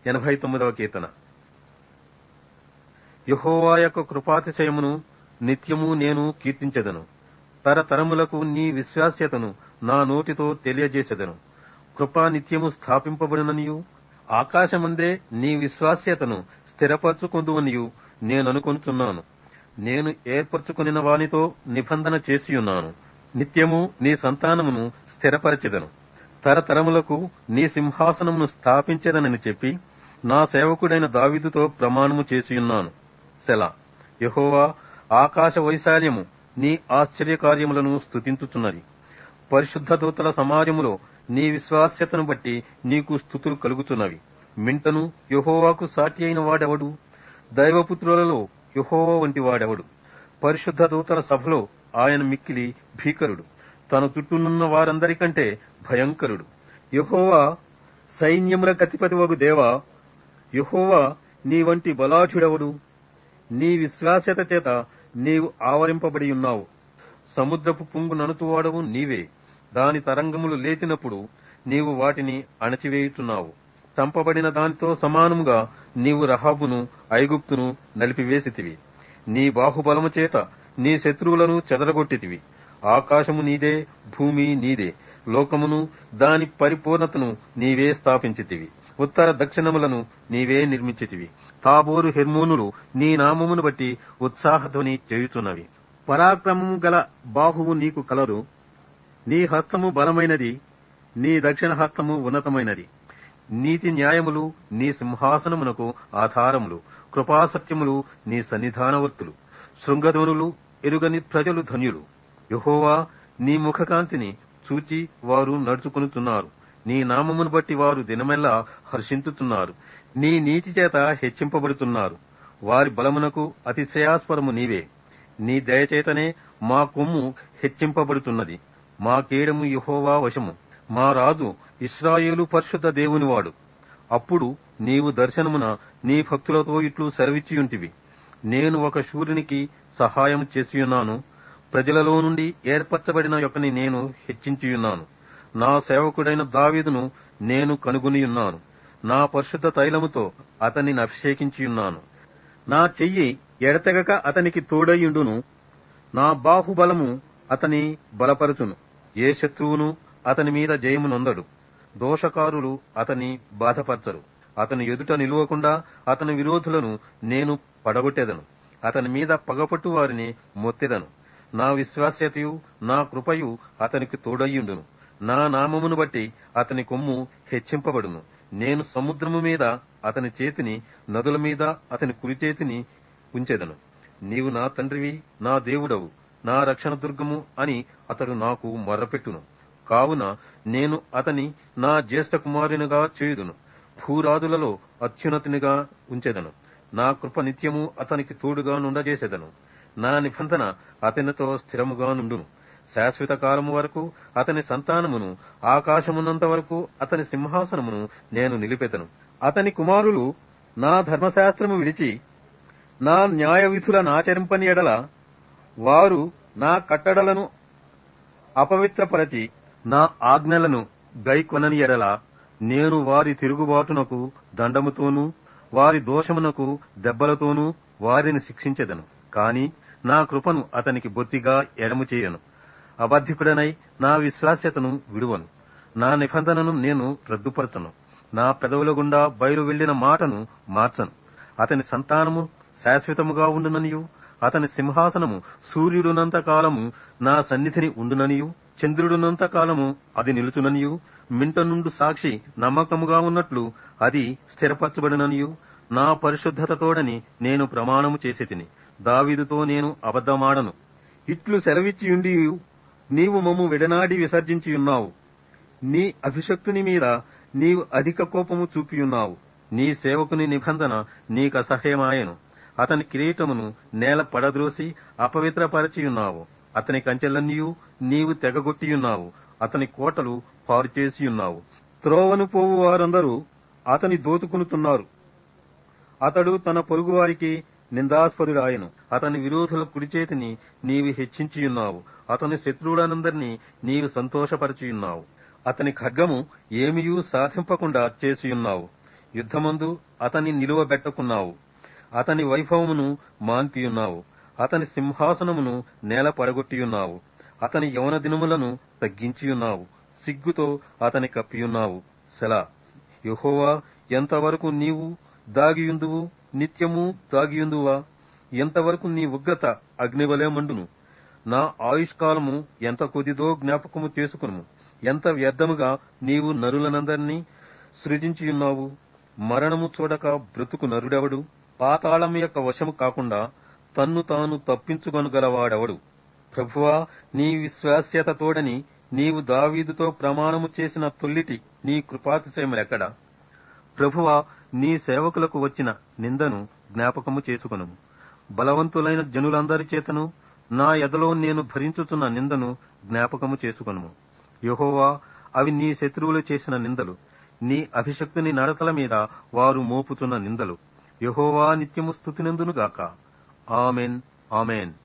ఎనభై తొమ్మిదవ కీర్తన యహోవా యొక్క కృపాతిశయమును నిత్యము నేను కీర్తించెదను తరతరములకు నీ విశ్వాస్యతను నా నోటితో తెలియజేసెదను కృపా నిత్యము స్థాపింపబడిననియు ఆకాశమందే నీ విశ్వాస్యతను స్థిరపరచుకుందువనియు నేననుకొనుచున్నాను నేను ఏర్పరచుకునిన వానితో నిబంధన చేసియున్నాను నిత్యము నీ సంతానమును స్థిరపరచెదను తరతరములకు నీ సింహాసనమును స్థాపించెదనని చెప్పి నా సేవకుడైన దావీదుతో ప్రమాణము చేసియున్నాను సెలా యహోవా ఆకాశ వైశాల్యము నీ ఆశ్చర్యకార్యములను స్తుతించుచున్నది పరిశుద్ధ దూతల సమాజములో నీ విశ్వాస్యతను బట్టి నీకు స్థుతులు కలుగుతున్నవి మింటను యహోవాకు సాటి అయిన వాడెవడు దైవపుత్రులలో యహోవా వంటి వాడెవడు పరిశుద్ధ దూతల సభలో ఆయన మిక్కిలి భీకరుడు తన చుట్టూనున్న వారందరికంటే భయంకరుడు యహోవా సైన్యముల గతిపతి వగు దేవా యహోవా నీ వంటి బలాఢ్యుడెవడు నీ విశ్వాస్యత చేత నీవు ఆవరింపబడి ఉన్నావు సముద్రపు పుంగు ననుతువాడవు నీవే దాని తరంగములు లేచినప్పుడు నీవు వాటిని అణచివేయుచున్నావు చంపబడిన దానితో సమానముగా నీవు రహాబును ఐగుప్తును నలిపివేసితివి నీ బాహుబలము చేత నీ శత్రువులను చెదరగొట్టితివి ఆకాశము నీదే భూమి నీదే లోకమును దాని పరిపూర్ణతను నీవే స్థాపించితివి ఉత్తర దక్షిణములను నీవే నిర్మించితివి తాబోరు హెర్మోనులు నీ నామమును బట్టి ఉత్సాహధ్వని చేయుచున్నవి పరాక్రమము గల బాహువు నీకు కలదు నీ హస్తము బలమైనది నీ దక్షిణ హస్తము ఉన్నతమైనది నీతి న్యాయములు నీ సింహాసనమునకు ఆధారములు కృపాసత్యములు నీ సన్నిధానవర్తులు శృంగధ్వనులు ఎరుగని ప్రజలు ధన్యులు యహోవా నీ ముఖకాంతిని చూచి వారు నడుచుకునుతున్నారు నీ నామమును బట్టి వారు దినమెల్లా హర్షించుతున్నారు నీ నీతి చేత హెచ్చింపబడుతున్నారు వారి బలమునకు అతిశయాస్పదము నీవే నీ దయచేతనే మా కొమ్ము హెచ్చింపబడుతున్నది మా కేడము యహోవా వశము మా రాజు ఇస్రాయేలు పరిశుద్ధ దేవునివాడు అప్పుడు నీవు దర్శనమున నీ భక్తులతో ఇట్లు సెలవిచ్చియుంటివి నేను ఒక శూరునికి సహాయం చేసియున్నాను ప్రజలలో నుండి ఏర్పరచబడిన యొక్కని నేను హెచ్చించియున్నాను నా సేవకుడైన దావీదును నేను కనుగొనియున్నాను నా పరిశుద్ధ తైలముతో అతనిని అభిషేకించియున్నాను నా చెయ్యి ఎడతెగక అతనికి తోడయ్యుండును నా బాహుబలము అతని బలపరచును ఏ శత్రువును అతని మీద జయము నొందడు దోషకారులు అతని బాధపరచరు అతని ఎదుట నిలువకుండా అతని విరోధులను నేను పడగొట్టెదను అతని మీద పగపట్టు వారిని మొత్తెదను నా విశ్వాస్యతయు నా కృపయు అతనికి తోడయ్యుండును నా నామమును బట్టి అతని కొమ్ము హెచ్చింపబడును నేను సముద్రము మీద అతని చేతిని నదుల మీద అతని కుడి చేతిని ఉంచెదను నీవు నా తండ్రివి నా దేవుడవు నా రక్షణ దుర్గము అని అతడు నాకు మొర్రపెట్టును కావున నేను అతని నా జ్యేష్ఠ కుమారునిగా చేయుదును భూరాదులలో అత్యున్నతినిగా ఉంచెదను నా కృప నిత్యము అతనికి తోడుగా నుండజేసెదను నా నిబంధన అతనితో స్థిరముగా నుండును శాశ్వత కాలము వరకు అతని సంతానమును ఆకాశమున్నంత వరకు అతని సింహాసనమును నేను నిలిపెదను అతని కుమారులు నా ధర్మశాస్త్రము విడిచి నా న్యాయ విధులనాచరింపని ఎడల వారు నా కట్టడలను అపవిత్రపరచి నా ఆజ్ఞలను గైకొనని ఎడల నేను వారి తిరుగుబాటునకు దండముతోనూ వారి దోషమునకు దెబ్బలతోనూ వారిని శిక్షించెదను కాని నా కృపను అతనికి బొత్తిగా ఎడము చేయను అబద్ధికుడనై నా విశ్వాస్యతను విడువను నా నిబంధనను నేను రద్దుపరచను నా పెదవుల గుండా బయలు వెళ్లిన మాటను మార్చను అతని సంతానము శాశ్వతముగా ఉండుననియు అతని సింహాసనము సూర్యుడునంత కాలము నా సన్నిధిని ఉండుననియు చంద్రుడునంత కాలము అది నిలుచుననియు మింట నుండు సాక్షి నమ్మకముగా ఉన్నట్లు అది స్థిరపరచబడిననియు నా పరిశుద్ధతతోడని నేను ప్రమాణము చేసి తిని దావీదుతో నేను అబద్ధమాడను ఇట్లు సెలవిచ్చియుండి నీవు మమ్ము విడనాడి విసర్జించియున్నావు నీ అభిషక్తుని మీద నీవు అధిక కోపము చూపియున్నావు నీ సేవకుని నిబంధన నీకసహ్యమాయను అతని కిరీటమును నేల పడద్రోసి అపవిత్రపరచియున్నావు అతని కంచెలన్నీయు నీవు తెగగొట్టియున్నావు అతని కోటలు పారుచేసియున్నావు త్రోవను పోవు వారందరూ అతని దోచుకునుతున్నారు అతడు తన పొరుగువారికి నిందాస్పదుడాయను అతని విరోధుల కుడి చేతిని నీవు హెచ్చించియున్నావు అతని శత్రువులందరినీ నీవు సంతోషపరచియున్నావు అతని ఖడ్గము ఏమియూ సాధింపకుండా చేసియున్నావు యుద్ధమందు అతని నిలువబెట్టకున్నావు అతని వైభవమును మాన్పియున్నావు అతని సింహాసనమును నేల పడగొట్టియున్నావు అతని యవన దినములను తగ్గించియున్నావు సిగ్గుతో అతని కప్పియున్నావు సెలా యెహోవా ఎంతవరకు నీవు దాగియుందువు నిత్యము దాగియుందువా ఎంతవరకు నీ ఉగ్రత అగ్నివలే మండును నా ఆయుష్కాలము ఎంత కొద్దిదో జ్ఞాపకము చేసుకును ఎంత వ్యర్థముగా నీవు నరులనందరినీ సృజించియున్నావు మరణము చూడక బ్రతుకు నరుడెవడు పాతాళం యొక్క వశము కాకుండా తన్ను తాను తప్పించుకొనగలవాడెవడు ప్రభువా నీ విశ్వాస్యత తోడని నీవు దావీదుతో ప్రమాణము చేసిన తొల్లిటి నీ కృపాతిశయములెక్కడ ప్రభువా నీ సేవకులకు వచ్చిన నిందను జ్ఞాపకము చేసుకొను బలవంతులైన జనులందరి చేతను నా ఎదలో నేను భరించుచున్న నిందను జ్ఞాపకము చేసుకొను యెహోవా అవి నీ శత్రువులు చేసిన నిందలు నీ అభిషక్తుని నడతల మీద వారు మోపుచున్న నిందలు యెహోవా నిత్యము స్థుతినందునుగాక ఆమెన్ ఆమెన్